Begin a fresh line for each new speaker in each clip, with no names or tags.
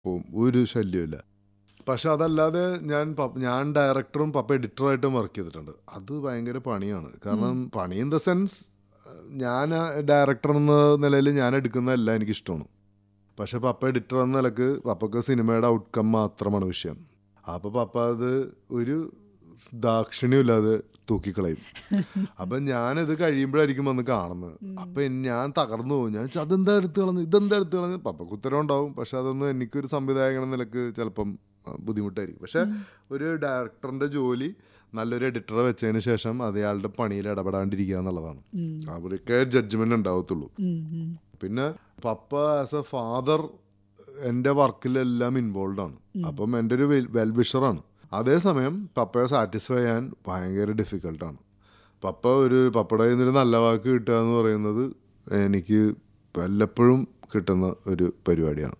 പോവും ഒരു ശല്യമില്ല പക്ഷെ അതല്ലാതെ ഞാൻ പപ്പ- ഞാൻ ഡയറക്ടറും പപ്പ എഡിറ്ററായിട്ടും വർക്ക് ചെയ്തിട്ടുണ്ട് അത് ഭയങ്കര പണിയാണ് കാരണം പണി ഇൻ ദ സെൻസ് ഞാൻ ഡയറക്ടർ എന്ന നിലയിൽ ഞാൻ എടുക്കുന്നതല്ല എനിക്കിഷ്ടമാണ് പക്ഷെ പപ്പ എഡിറ്റർ എന്ന നിലക്ക് പപ്പക്ക് സിനിമയുടെ ഔട്ട്കം മാത്രമാണ് വിഷയം അപ്പോൾ പപ്പ അത് ഒരു ദാക്ഷിണ്യമില്ലാതെ തൂക്കിക്കളയും അപ്പം ഞാനത് കഴിയുമ്പോഴായിരിക്കും വന്ന് കാണുന്നത് അപ്പം എൻ- ഞാൻ തകർന്നു പോകും ഞാൻ ചോദിച്ചു, അതെന്താ എടുത്ത് കളഞ്ഞു ഇതെന്താ എടുത്ത് കളഞ്ഞു പപ്പക്ക് ഉത്തരം ഉണ്ടാവും പക്ഷെ അതൊന്നും എനിക്കൊരു സംവിധായകൻ എന്ന നിലക്ക് ചിലപ്പം ആ, ബുദ്ധിമുട്ടായിരിക്കും പക്ഷെ ഒരു ഡയറക്ടറിൻ്റെ ജോലി നല്ലൊരു എഡിറ്ററെ വെച്ചതിന് ശേഷം അയാളുടെ പണിയിൽ ഇടപെടാണ്ടിരിക്കുക എന്നുള്ളതാണ് അവർക്ക് ജഡ്ജ്മെന്റ് ഉണ്ടാവത്തുള്ളൂ പിന്നെ പപ്പ ആസ് എ ഫാദർ എൻ്റെ വർക്കിലെല്ലാം ഇൻവോൾവ് ആണ് അപ്പം എൻ്റെ ഒരു വെൽ വിഷറാണ് അതേസമയം പപ്പയെ സാറ്റിസ്ഫൈ ചെയ്യാൻ ഭയങ്കര ഡിഫിക്കൽട്ടാണ് പപ്പ ഒരു പപ്പയുടെ കയ്യിൽ നിന്നൊരു നല്ല വാക്ക് കിട്ടുക എന്ന് പറയുന്നത് എനിക്ക് വല്ലപ്പോഴും കിട്ടുന്ന ഒരു പരിപാടിയാണ്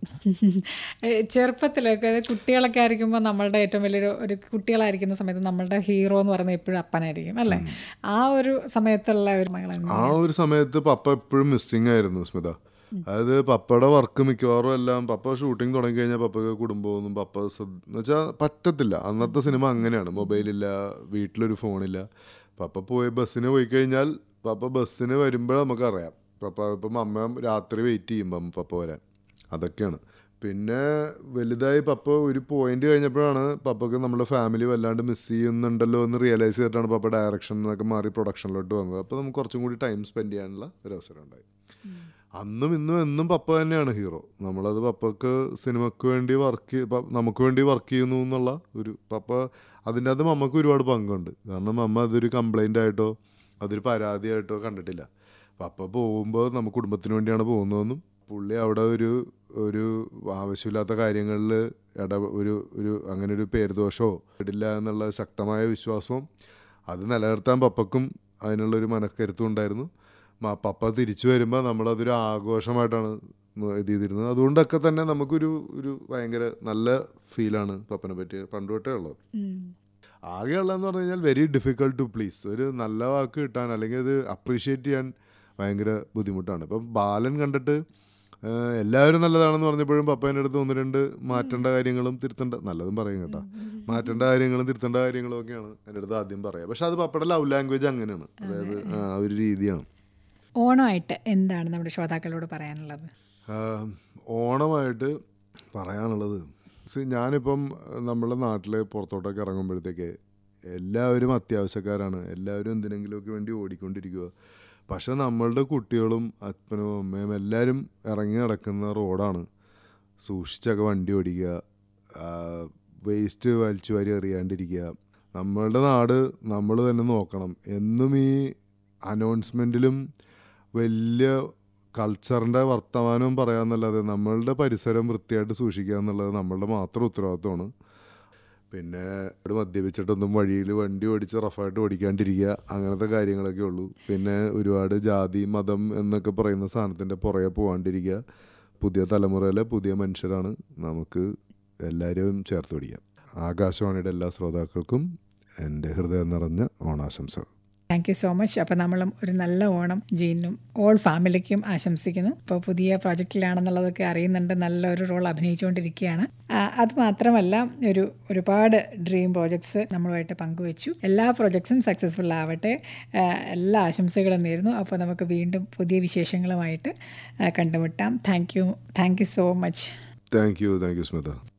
ചെറുപ്പത്തിലൊക്കെ അതായത് കുട്ടികളൊക്കെ ആയിരിക്കുമ്പോൾ നമ്മളുടെ ഏറ്റവും വലിയൊരു ഒരു കുട്ടികളായിരിക്കുന്ന സമയത്ത് നമ്മളുടെ ഹീറോ എന്ന് പറയുന്നത് എപ്പോഴും അപ്പനായിരിക്കും അല്ലേ ആ ഒരു സമയത്തുള്ള ഒരു മകളാണ്
ആ ഒരു സമയത്ത് പപ്പ എപ്പോഴും മിസ്സിങ് ആയിരുന്നു സ്മിത അതായത് പപ്പയുടെ വർക്ക് മിക്കവാറും എല്ലാം പപ്പ ഷൂട്ടിംഗ് തുടങ്ങി കഴിഞ്ഞാൽ പപ്പക്ക് കുടുംബമൊന്നും പപ്പ എന്ന് വെച്ചാൽ പറ്റത്തില്ല അന്നത്തെ സിനിമ അങ്ങനെയാണ് മൊബൈലില്ല വീട്ടിലൊരു ഫോണില്ല പപ്പ പോയി ബസ്സിന് പോയി കഴിഞ്ഞാൽ പപ്പ ബസ്സിന് വരുമ്പോഴേ നമുക്കറിയാം പപ്പ ഇപ്പം അമ്മ രാത്രി വെയിറ്റ് ചെയ്യുമ്പം പപ്പ വരാൻ അതൊക്കെയാണ് പിന്നെ വലുതായി പപ്പ ഒരു പോയിന്റ് കഴിഞ്ഞപ്പോഴാണ് പപ്പക്ക് നമ്മുടെ ഫാമിലി വല്ലാണ്ട് മിസ് ചെയ്യുന്നുണ്ടല്ലോ എന്ന് റിയലൈസ് ചെയ്തിട്ടാണ് പപ്പ ഡയറക്ഷൻ എന്നൊക്കെ മാറി പ്രൊഡക്ഷനിലോട്ട് വന്നത് അപ്പോൾ നമുക്ക് കുറച്ചും കൂടി ടൈം സ്പെൻഡ് ചെയ്യാനുള്ള ഒരു അവസരം ഉണ്ടായി അന്നും ഇന്നും എന്നും പപ്പ തന്നെയാണ് ഹീറോ നമ്മളത് പപ്പക്ക് സിനിമക്ക് വേണ്ടി വർക്ക് നമുക്ക് വേണ്ടി വർക്ക് ചെയ്യുന്നു എന്നുള്ള ഒരു പപ്പ അതിൻ്റെ അകത്ത് മമ്മക്ക് ഒരുപാട് പങ്കുണ്ട് കാരണം മമ്മ അതൊരു കംപ്ലൈൻ്റ് ആയിട്ടോ അതൊരു പരാതിയായിട്ടോ കണ്ടിട്ടില്ല പപ്പ പോകുമ്പോൾ നമുക്ക് കുടുംബത്തിന് വേണ്ടിയാണ് പോകുന്നതെന്നും പുള്ളി അവിടെ ഒരു ഒരു ആവശ്യമില്ലാത്ത കാര്യങ്ങളിൽ ഇട ഒരു ഒരു അങ്ങനെ ഒരു പേരുദോഷമോ ഇടില്ല എന്നുള്ള ശക്തമായ വിശ്വാസവും അത് നിലനിർത്താൻ പപ്പക്കും അതിനുള്ളൊരു മനക്കരുത്തും ഉണ്ടായിരുന്നു മ- പപ്പ തിരിച്ചു വരുമ്പോൾ നമ്മളതൊരു ആഘോഷമായിട്ടാണ് ഇത് ചെയ്തിരുന്നത് അതുകൊണ്ടൊക്കെ തന്നെ നമുക്കൊരു ഒരു ഭയങ്കര നല്ല ഫീലാണ് പപ്പനെ പറ്റി പണ്ട് തൊട്ടേ ഉള്ളത് ആകെയുള്ളതെന്ന് പറഞ്ഞു കഴിഞ്ഞാൽ വെരി ഡിഫിക്കൽട്ട് ടു പ്ലീസ് ഒരു നല്ല വാക്ക് കിട്ടാൻ അല്ലെങ്കിൽ അത് അപ്രീഷിയേറ്റ് ചെയ്യാൻ ഭയങ്കര ബുദ്ധിമുട്ടാണ് ഇപ്പം ബാലൻ കണ്ടിട്ട് ഏഹ്, എല്ലാവരും നല്ലതാണെന്ന് പറഞ്ഞപ്പോഴും പപ്പേൻ്റെ അടുത്ത് ഒന്ന് രണ്ട് മാറ്റേണ്ട കാര്യങ്ങളും തിരുത്തേണ്ട നല്ലതും പറയും കേട്ടോ മാറ്റേണ്ട കാര്യങ്ങളും തിരുത്തേണ്ട കാര്യങ്ങളും ഒക്കെയാണ് എൻ്റെ അടുത്ത് ആദ്യം പറയുക പക്ഷെ അത് പപ്പയുടെ ലവ് ലാംഗ്വേജ് അങ്ങനെയാണ് അതായത് ആ ഒരു രീതിയാണ്
ഓണമായിട്ട് എന്താണ് നമ്മുടെ ശ്രോതാക്കളോട് പറയാനുള്ളത്
ആഹ് ഓണമായിട്ട് പറയാനുള്ളത് See, ഞാനിപ്പം നമ്മുടെ നാട്ടിൽ പുറത്തോട്ടൊക്കെ ഇറങ്ങുമ്പോഴത്തേക്ക് എല്ലാവരും അത്യാവശ്യക്കാരാണ് എല്ലാവരും എന്തിനെങ്കിലുമൊക്കെ വേണ്ടി ഓടിക്കൊണ്ടിരിക്കുക പക്ഷെ നമ്മളുടെ കുട്ടികളും അപ്പനും അമ്മയും എല്ലാവരും ഇറങ്ങി നടക്കുന്ന റോഡാണ് സൂക്ഷിച്ചൊക്കെ വണ്ടി ഓടിക്കുക വേസ്റ്റ് വലിച്ചു വാരി എറിയാണ്ടിരിക്കുക നമ്മളുടെ നാട് നമ്മൾ തന്നെ നോക്കണം എന്നും ഈ അനൗൺസ്മെൻറ്റിലും വലിയ കൾച്ചറിൻ്റെ വർത്തമാനവും പറയാമെന്നല്ലാതെ നമ്മളുടെ പരിസരം വൃത്തിയായിട്ട് സൂക്ഷിക്കുക എന്നുള്ളത് നമ്മളുടെ മാത്രം ഉത്തരവാദിത്വമാണ് പിന്നെ ഇവിടെ മദ്യപിച്ചിട്ടൊന്നും വഴിയിൽ വണ്ടി ഓടിച്ച് റഫായിട്ട് ഓടിക്കാണ്ടിരിക്കുക അങ്ങനത്തെ കാര്യങ്ങളൊക്കെ ഉള്ളൂ പിന്നെ ഒരുപാട് ജാതി മതം എന്നൊക്കെ പറയുന്ന സാധനത്തിൻ്റെ പുറകെ പോകാണ്ടിരിക്കുക പുതിയ തലമുറയിലെ പുതിയ മനുഷ്യരാണ് നമുക്ക് എല്ലാവരെയും ചേർത്ത് പിടിക്കാം ആകാശവാണിയുടെ എല്ലാ ശ്രോതാക്കൾക്കും എൻ്റെ ഹൃദയം നിറഞ്ഞ ഓണാശംസകൾ
താങ്ക് യു സോ മച്ച് അപ്പോൾ നമ്മളും ഒരു നല്ല ഓണം ജീനും ഓൾ ഫാമിലിക്കും ആശംസിക്കുന്നു ഇപ്പോൾ പുതിയ പ്രോജക്റ്റിലാണെന്നുള്ളതൊക്കെ അറിയുന്നുണ്ട് നല്ലൊരു റോൾ അഭിനയിച്ചുകൊണ്ടിരിക്കുകയാണ് ആ, അത് മാത്രമല്ല ഒരു ഒരുപാട് ഡ്രീം പ്രോജക്ട്സ് നമ്മളുമായിട്ട് പങ്കുവച്ചു എല്ലാ പ്രോജക്ട്സും സക്സസ്ഫുൾ ആവട്ടെ ആ, എല്ലാ ആശംസകളും നേരുന്നു അപ്പോൾ നമുക്ക് വീണ്ടും പുതിയ വിശേഷങ്ങളുമായിട്ട് ആ, കണ്ടുമുട്ടാം thank you thank you so much
thank you thank you Smitha